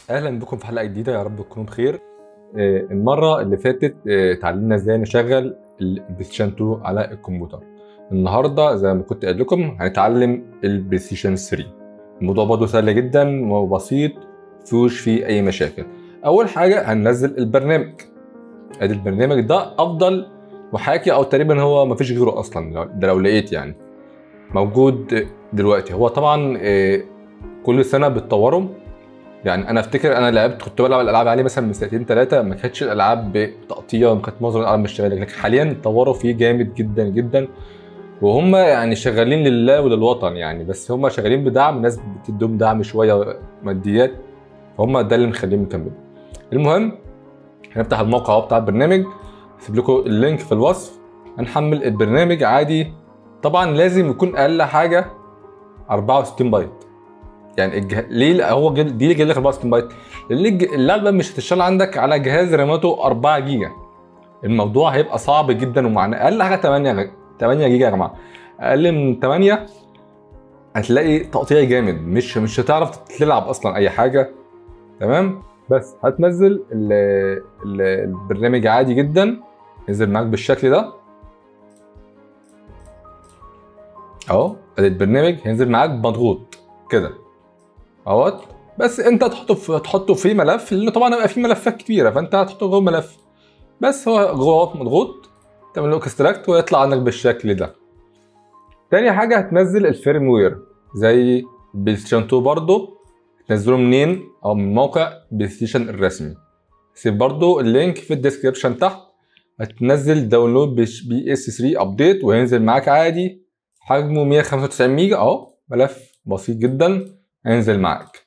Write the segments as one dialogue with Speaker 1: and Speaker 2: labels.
Speaker 1: اهلا بكم في حلقه جديده يا رب تكونوا بخير آه، المره اللي فاتت آه، اتعلمنا ازاي نشغل البلايستيشن 2 على الكمبيوتر النهارده زي ما كنت قايل لكم هنتعلم البلايستيشن 3 الموضوع برضه سهل جدا وبسيط مفيهوش فيه اي مشاكل اول حاجه هننزل البرنامج ادي البرنامج ده افضل محاكي او تقريبا هو مفيش غيره اصلا ده لو لقيت يعني موجود دلوقتي هو طبعا آه، كل سنه بتطوروا يعني انا افتكر انا لعبت كنت بلعب الالعاب عليه مثلا من سنتين ثلاثه ما كانتش الالعاب بتقطيع وكانت معظم الالعاب مش شغاله لكن حاليا اتطوروا فيه جامد جدا جدا وهم يعني شغالين لله وللوطن يعني بس هم شغالين بدعم الناس بتديهم دعم شويه ماديات فهم ده اللي مخليهم يكملوا المهم هنفتح الموقع اهو بتاع البرنامج هسيب لكم اللينك في الوصف هنحمل البرنامج عادي طبعا لازم يكون اقل حاجه 64 بايت يعني الجه... ليه هو جل... دي اللي جاي لك 64 بايت لان الج- اللعبه مش هتشتغل عندك على جهاز راماته 4 جيجا الموضوع هيبقى صعب جدا ومعنى اقل حاجه 8 غ- 8 جيجا يا جماعه اقل من 8 هتلاقي تقطيع جامد مش مش هتعرف تلعب اصلا اي حاجه تمام بس هتنزل ال... ال... البرنامج عادي جدا ينزل معاك بالشكل ده اهو ادي البرنامج هينزل معاك مضغوط كده اهوت بس انت تحطه في تحطه في ملف لانه طبعا هيبقى فيه ملفات كتيره فانت هتحطه جوه ملف بس هو جوه مضغوط تعمل له اكستراكت ويطلع عندك بالشكل ده تاني حاجه هتنزل الفيرم وير زي بلاي ستيشن 2 برضه تنزله منين او من موقع بلاي ستيشن الرسمي سيب برضه اللينك في الديسكربشن تحت هتنزل داونلود بي اس 3 ابديت وهينزل معاك عادي حجمه 195 ميجا اهو ملف بسيط جدا هينزل معاك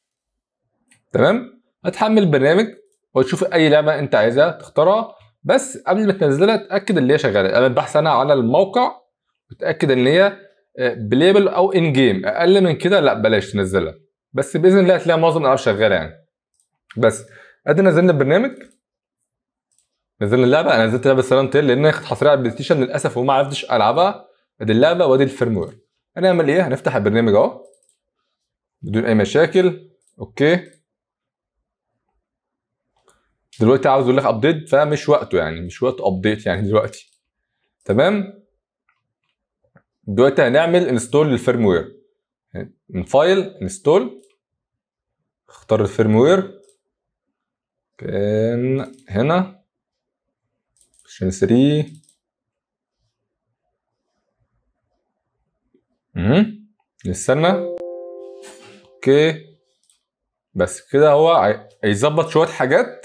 Speaker 1: تمام هتحمل البرنامج وتشوف اي لعبه انت عايزها تختارها بس قبل ما تنزلها تاكد ان هي شغاله اعمل بحث عنها على الموقع وتاكد ان هي بليبل او ان جيم اقل من كده لا بلاش تنزلها بس باذن الله هتلاقي معظم الالعاب شغاله يعني بس ادي نزلنا البرنامج نزلنا اللعبه انا نزلت لعبه سلام تيل لان هي كانت حصريه على البلاي ستيشن للاسف وما عرفتش العبها ادي اللعبه وادي الفيرموير هنعمل ايه هنفتح البرنامج اهو بدون اي مشاكل اوكي دلوقتي عاوز اقول لك ابديت فمش وقته يعني مش وقت ابديت يعني دلوقتي تمام دلوقتي هنعمل انستول للفيرموير من فايل انستول اختار الفيرموير كان هنا عشان 3 اها نستنى اوكي بس كده هو هي- هيظبط شويه حاجات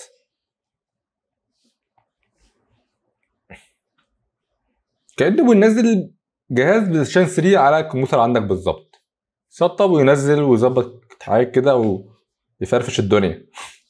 Speaker 1: كانه بينزل جهاز بلاي ستيشن 3 على الكمبيوتر عندك بالظبط سطب وينزل ويظبط حاجات كده ويفرفش الدنيا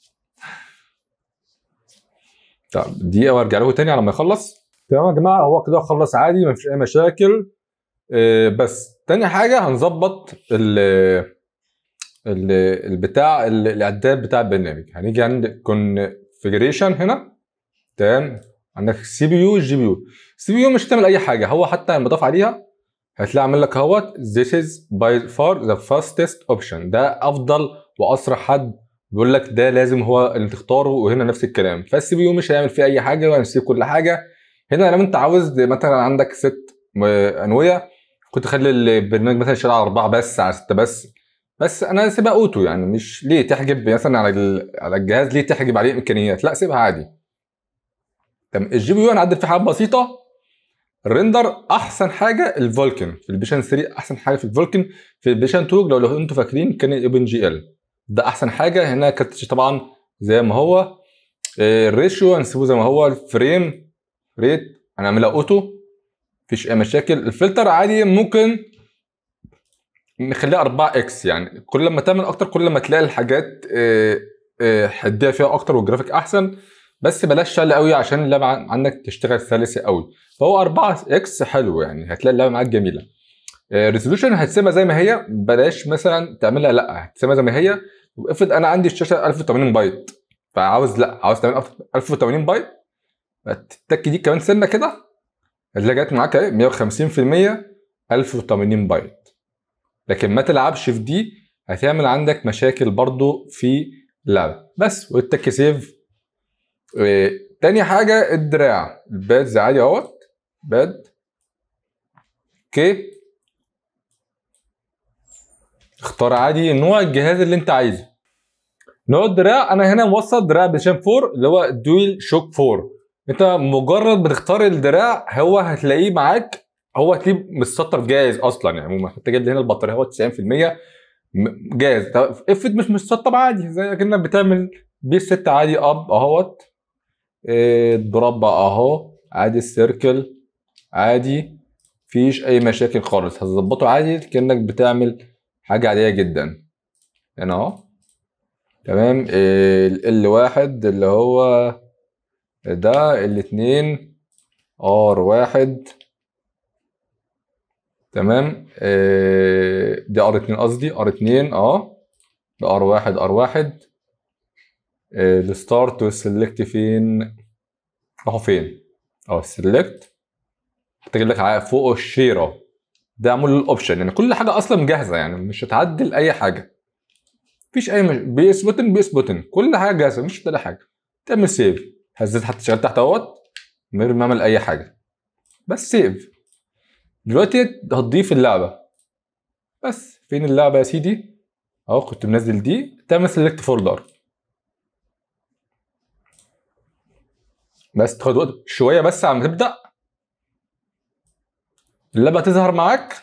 Speaker 1: طب دقيقه وارجع لكم تاني على ما يخلص تمام يا جماعه هو كده خلص عادي مفيش اي مشاكل آه، بس تاني حاجه هنظبط ال ال- البتاع ال- الاعداد بتاع البرنامج هنيجي عند كونفيجريشن هنا تمام عندك السي بي يو الجي بي يو السي بي يو مش هتعمل اي حاجه هو حتى لما ضاف عليها هتلاقي عامل لك اهوت this is by far the fastest option ده افضل واسرع حد بيقول لك ده لازم هو اللي تختاره وهنا نفس الكلام فالسي بي يو مش هيعمل فيه اي حاجه وهيسيب كل حاجه هنا لما انت عاوز مثلا عندك ست م- انويه كنت خلي البرنامج مثلا يشتغل على اربعه بس على سته بس بس انا سيبها اوتو يعني مش ليه تحجب مثلا على ال- على الجهاز ليه تحجب عليه امكانيات لا سيبها عادي تمام الجي بي يو هنعدل فيه حاجات بسيطه الريندر احسن حاجه الفولكن في البيشن 3 احسن حاجه في الفولكن في البيشن 2 لو لو انتوا فاكرين كان الاوبن جي ال ده احسن حاجه هنا كانت طبعا زي ما هو آه، الريشيو هنسيبه زي ما هو الفريم ريت هنعملها اوتو مفيش اي مشاكل الفلتر عادي ممكن نخليها 4 اكس يعني كل ما تعمل اكتر كل ما تلاقي الحاجات آه، آه، حديه فيها اكتر والجرافيك احسن بس بلاش شغل قوي عشان اللعبه عن- عندك تشتغل سلسه قوي فهو 4 اكس حلو يعني هتلاقي اللعبه معاك جميله ريزولوشن هتسيبها زي ما هي بلاش مثلا تعملها لا هتسيبها زي ما هي وافرض انا عندي الشاشه 1080 بايت فعاوز لا عاوز تعمل 1080 بايت التك دي كمان سنه كده هتلاقي جت معاك اهي 150% 1080 بايت لكن ما تلعبش في دي هتعمل عندك مشاكل برضو في اللعبه بس والتك سيف آه، تاني حاجه الدراع البادز عادي اهوت باد اوكي اختار عادي نوع الجهاز اللي انت عايزه نوع الدراع انا هنا موصل دراع بلايستيشن 4 اللي هو دويل شوك 4 انت مجرد بتختار الدراع هو هتلاقيه معاك هو هتلاقيه متسطر جاهز اصلا يعني عموما انت جايب لي هنا البطاريه هو 90% م- جاهز طب افرض مش متسطب عادي زي كانك بتعمل بي 6 عادي اب اهوت إيه، الدراب اهو عادي السيركل عادي مفيش اي مشاكل خالص هتظبطه عادي كانك بتعمل حاجه عاديه جدا هنا اهو تمام ال واحد اللي هو ده الاتنين ار واحد تمام آه، دي ار اتنين قصدي ار اتنين اه ده ار واحد ار واحد آه، الستارت والسلكت فين راحوا فين اه السلكت هتجيب لك ع- فوق الشيره ده عمول الاوبشن يعني كل حاجه اصلا جاهزه يعني مش هتعدل اي حاجه مفيش اي مش... بي اس بوتن بي اس بوتن كل حاجه جاهزه مش هتعمل حاجه تعمل سيف هزيت حتى شغال تحت اهوت من غير ما اعمل اي حاجه بس سيف دلوقتي هتضيف اللعبه بس فين اللعبه يا سيدي اهو كنت منزل دي تعمل سيلكت فولدر بس تاخد وقت شويه بس على ما تبدا اللعبه تظهر معاك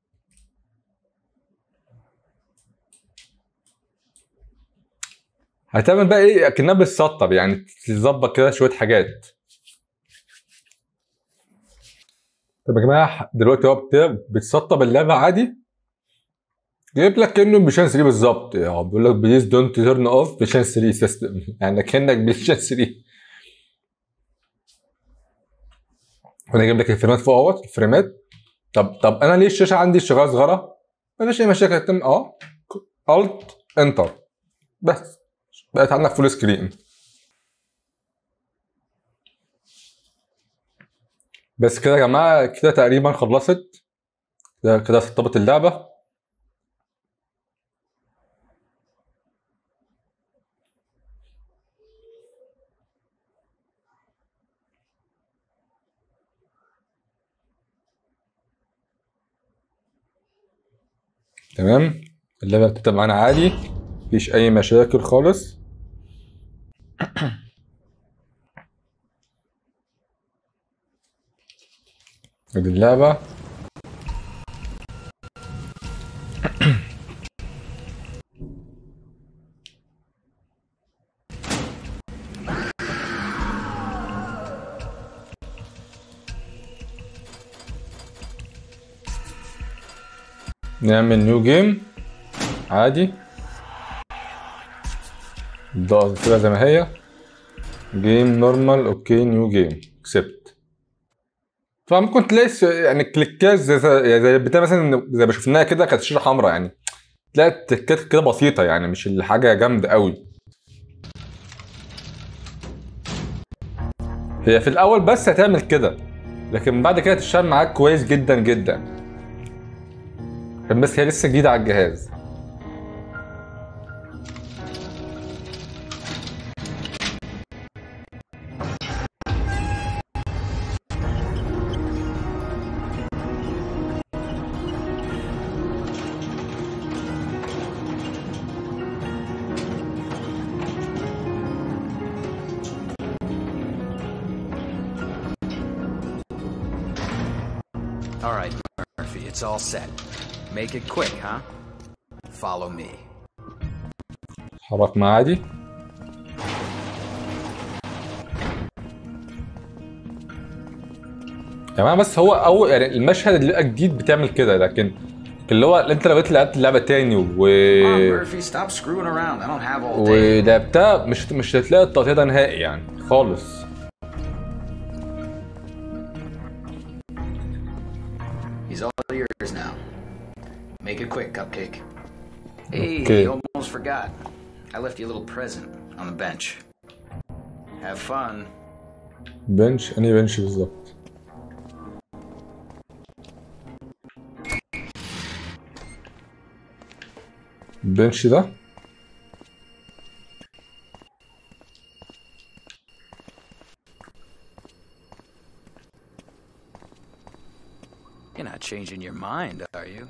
Speaker 1: هتعمل بقى ايه اكنها بتسطب يعني تظبط كده شويه حاجات طب يا جماعه دلوقتي هو بت- بتسطب اللعبه عادي جايب لك كانه بيشان 3 بالظبط يعني بيقول لك بليز دونت تيرن اوف بيشان 3 سيستم يعني كانك بيشان 3 وانا جايب لك الفريمات فوق اهوت الفريمات طب طب انا ليه الشاشه عندي شغاله صغيره؟ مفيش اي مشاكل تم اه الت انتر بس بقت عندك فول سكرين بس كده يا جماعه كده تقريبا خلصت كده كده سطبت اللعبه تمام اللعبه بتبدا معانا عادي مفيش اي مشاكل خالص ادي اللعبه نعمل نيو جيم عادي الضغط كده زي ما هي جيم نورمال اوكي نيو جيم اكسبت فممكن تلاقي س- يعني كليكات زي زي زي البتاع مثلا زي ما شفناها كده كانت شاشه حمراء يعني تلاقي تكات كده بسيطه يعني مش الحاجه جامده قوي هي في الاول بس هتعمل كده لكن بعد كده تشتغل معاك كويس جدا جدا عشان بس هي لسه جديده على الجهاز
Speaker 2: All right, Murphy, it's all set. Make it quick, huh? Follow me.
Speaker 1: اتحرك معاه عادي يا جماعه بس هو اول يعني المشهد اللي بيبقى جديد بتعمل كده لكن اللي هو انت لو جيت لعبت اللعبه تاني و
Speaker 2: Come on, Murphy, stop screwing around. I don't have all day.
Speaker 1: ولعبتها مش مش هتلاقي التقطيع ده نهائي يعني خالص
Speaker 2: He's all yours now. Make it quick, Cupcake. Hey,
Speaker 1: Okay.
Speaker 2: almost forgot. I left you a little present on the bench. Have fun.
Speaker 1: بنش انهي بنش بالظبط البنش ده
Speaker 2: You're not changing your mind, are you?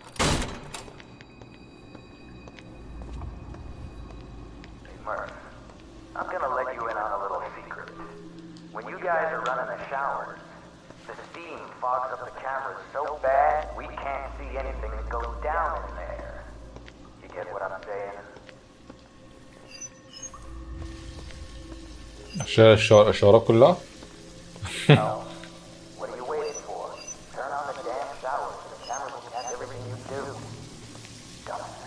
Speaker 3: Hey, Murph, I'm gonna let you in on a little secret. When you guys are running the showers, the steam fogs up the cameras so bad we can't see anything that goes down in there. You get what I'm saying?
Speaker 1: شال الشوار- الشوارات كلها
Speaker 3: No. what are you waiting for? Turn on the damn showers. The cameras will catch everything you do. Dumbass.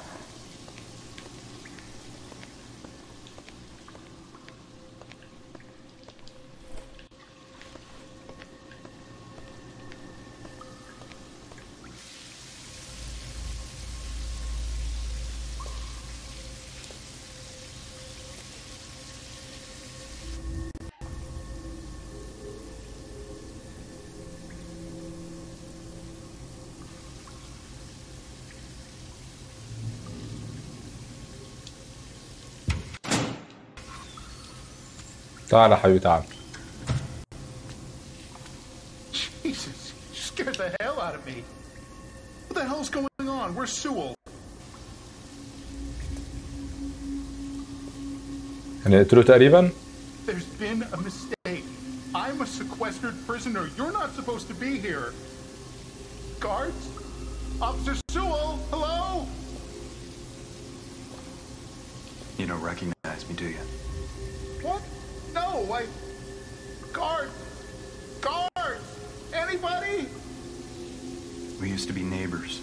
Speaker 1: تعال يا حبيبي تعال
Speaker 4: Jesus, you scared the hell out of me. What the hell's going on? Where's Sewell?
Speaker 1: يعني قلت له تقريبا
Speaker 4: There's been a mistake. I'm a sequestered prisoner. You're not supposed to be here. Guards? Officer Sewell? Hello?
Speaker 5: You don't recognize me, do you?
Speaker 4: What? No, I. Guards! Guards! Anybody?
Speaker 5: We used to be neighbors.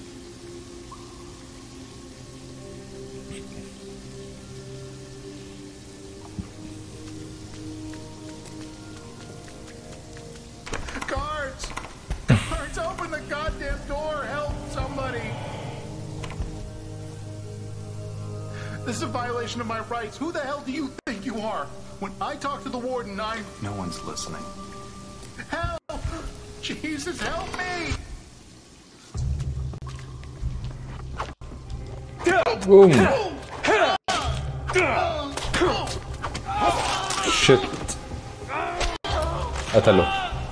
Speaker 4: Guards! Guards, open the goddamn door! Help somebody! This is a violation of my rights. Who the hell do you think you are? When I talk to the warden, I'm.
Speaker 5: No one's listening.
Speaker 4: Help! Jesus, help me!
Speaker 1: بوم شت قتله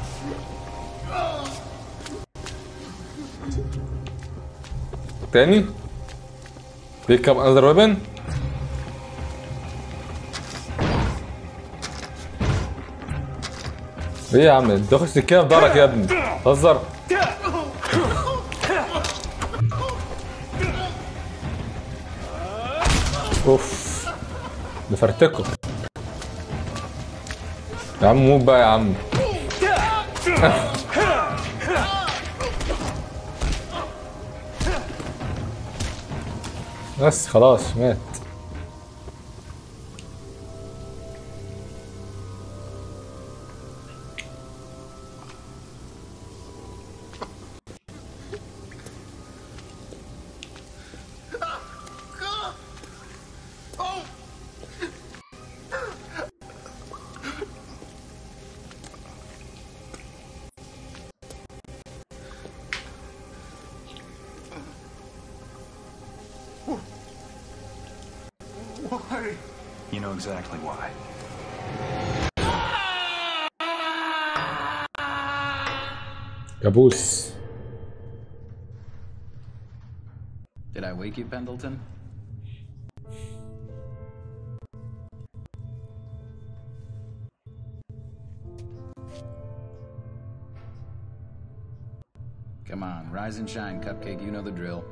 Speaker 1: تاني pick up another weapon ايه يا عم انت واخد سكينه في ظهرك يا ابني تهزر اوف نفرتكه يا عم موت بقى يا عم بس خلاص مات
Speaker 4: Oh! Why?
Speaker 5: You know exactly why.
Speaker 1: كابوس
Speaker 2: Did I wake you, Pendleton? Come on, rise and shine, Cupcake. You know the drill.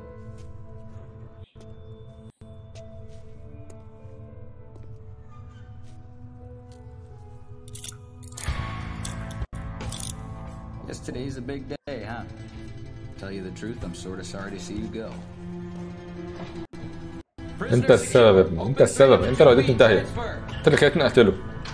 Speaker 2: Guess today's a big day, huh? Tell you the truth, I'm sort of sorry to see you go.
Speaker 1: انت السبب يا ابني انت السبب انت اللي وديتني في داهيه انت اللي خليتني اقتله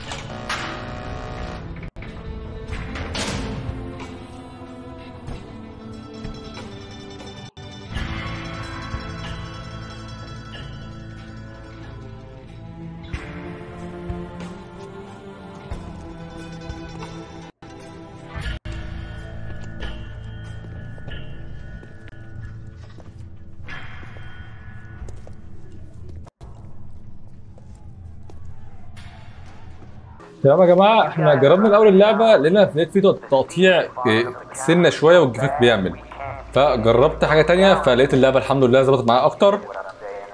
Speaker 1: تمام يا جماعه احنا جربنا الاول اللعبه لقينا في في تقطيع إيه، سنه شويه والجرافيك بيعمل فجربت حاجه تانية فلقيت اللعبه الحمد لله ظبطت معايا اكتر
Speaker 3: What I'm saying?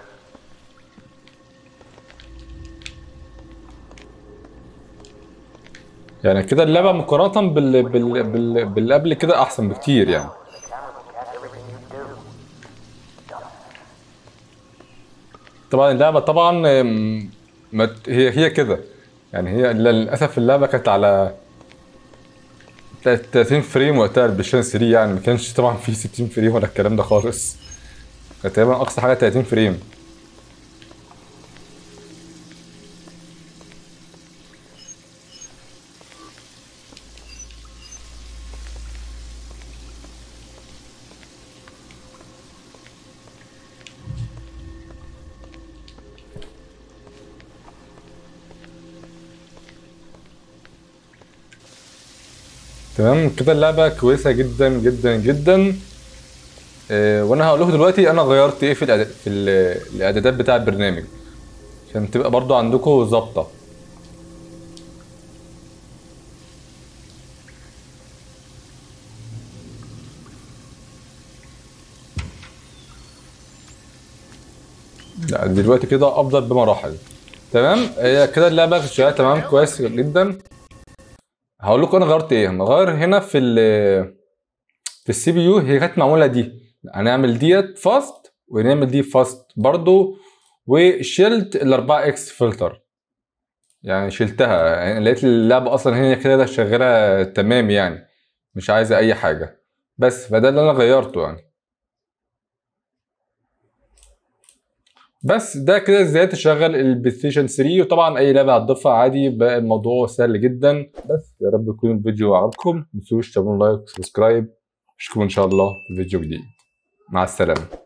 Speaker 1: يعني كده اللعبه مقارنه بال... بال... بال... باللي قبل كده احسن بكتير يعني
Speaker 3: The camera will catch everything you do.
Speaker 1: طبعا اللعبه طبعا أم، ما ت- هي هي كده يعني هي للاسف اللعبه كانت على 30 فريم وقتها البلايستيشن 3 يعني ما كانش طبعا في 60 فريم ولا الكلام ده خالص كانت تقريبا اقصى حاجه 30 فريم تمام كده اللعبة كويسة جدا جدا جدا آه، وانا هقول لكم دلوقتي انا غيرت ايه في الإعداد في ال- الاعدادات بتاع البرنامج عشان تبقى برضو عندكم ظابطة لا دلوقتي كده افضل بمراحل تمام هي كده اللعبة شغالة تمام كويس جدا هقول لكم انا غيرت ايه هنغير هنا في ال في السي بي يو هي كانت معموله دي هنعمل ديت فاست ونعمل دي فاست برضو وشلت ال 4 اكس فلتر يعني شلتها يعني لقيت اللعبه اصلا هي كده شغاله تمام يعني مش عايزه اي حاجه بس فده اللي انا غيرته يعني بس ده كده ازاي تشغل البلاي ستيشن 3 وطبعا اي لعبه هتضيفها عادي بقى الموضوع سهل جدا بس يا رب يكون الفيديو عجبكم ما تنسوش تعملوا لايك وسبسكرايب اشوفكم ان شاء الله في فيديو جديد مع السلامه